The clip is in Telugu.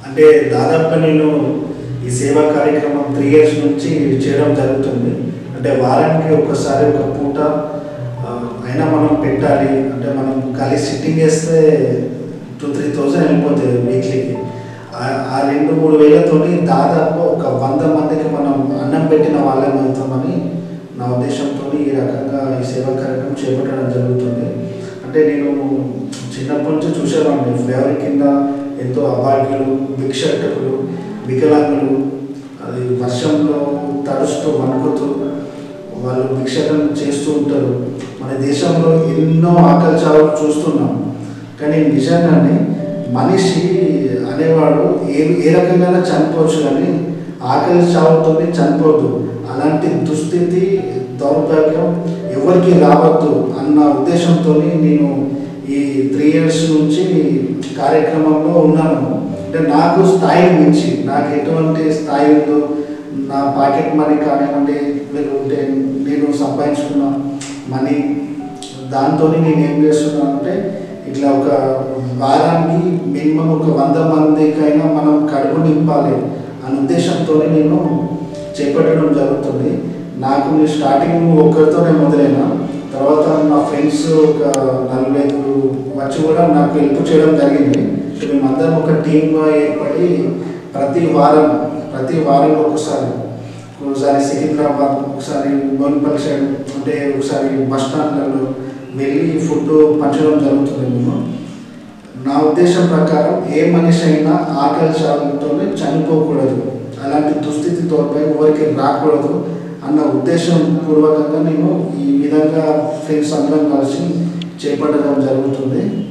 అంటే దాదాపుగా నేను ఈ సేవా కార్యక్రమం త్రీ ఇయర్స్ నుంచి చేయడం జరుగుతుంది అంటే వారానికి ఒకసారి ఒక పూట ఆ, అయినా మనం పెట్టాలి అంటే మనం ఖాళీ సిట్టింగ్ వేస్తే టూ త్రీ థౌజండ్ వెళ్ళిపోతుంది వీక్లీకి ఆ- ఆ రెండు మూడు వేలతోని దాదాపు ఒక వంద మందికి మనం అన్నం పెట్టిన వాళ్ళం అవుతామని నా ఉద్దేశంతో ఈ రకంగా ఈ సేవా కార్యక్రమం చేపట్టడం జరుగుతుంది అంటే నేను చిన్నప్పటి నుంచి చూసేవాడిని ఫ్లేవర్ కింద ఎంతో అభాగ్యులు భిక్షకులు వికలాంగులు అది వర్షంలో తడుస్తూ వణుకుతూ వాళ్ళు భిక్షకం చేస్తూ ఉంటారు మన దేశంలో ఎన్నో ఆకలి చావులు చూస్తున్నాం కానీ నిజంగానే మనిషి అనేవాడు ఏ ఏ రకంగా చనిపోవచ్చు కానీ ఆకలి చావుతో చనిపోవద్దు అలాంటి దుస్థితి దౌర్భాగ్యం ఎవరికి రావద్దు అన్న ఉద్దేశంతో నేను ఈ త్రీ ఇయర్స్ నుంచి కార్యక్రమంలో ఉన్నాను అంటే నాకు స్థాయి మించి నాకు ఎటువంటి స్థాయి ఉందో నా పాకెట్ మనీ కానివ్వండి లేకుంటే నేను సంపాదించుకున్న మనీ దాంతో నేను ఏం చేస్తున్నాను అంటే ఇట్లా ఒక వారానికి మినిమం ఒక వంద మందికైనా మనం కడుపు నింపాలి అనే ఉద్దేశంతో నేను చేపట్టడం జరుగుతుంది నాకు నేను స్టార్టింగ్ ఒక్కరితోనే మొదలైన తర్వాత నా ఫ్రెండ్స్ ఒక నలుగురు ఐదుగురు వచ్చి కూడా నాకు హెల్ప్ చేయడం జరిగింది సో మేమందరం ఒక టీమ్గా ఏర్పడి ప్రతి వారం ప్రతి వారం ఒకసారి ఒకసారి సికింద్రాబాద్ ఒకసారి గోల్పల్లి సైడ్ అంటే ఒకసారి బస్ స్టాండ్లలో వెళ్ళి ఫుడ్ పంచడం జరుగుతుంది మేము నా ఉద్దేశం ప్రకారం ఏ మనిషి అయినా ఆకలి చావులతోనే చనిపోకూడదు అలాంటి దుస్థితి తోపై ఎవరికి రాకూడదు అన్న ఉద్దేశం పూర్వకంగా నేను ఈ విధంగా ఫ్రెండ్స్ అందరం కలిసి చేపట్టడం జరుగుతుంది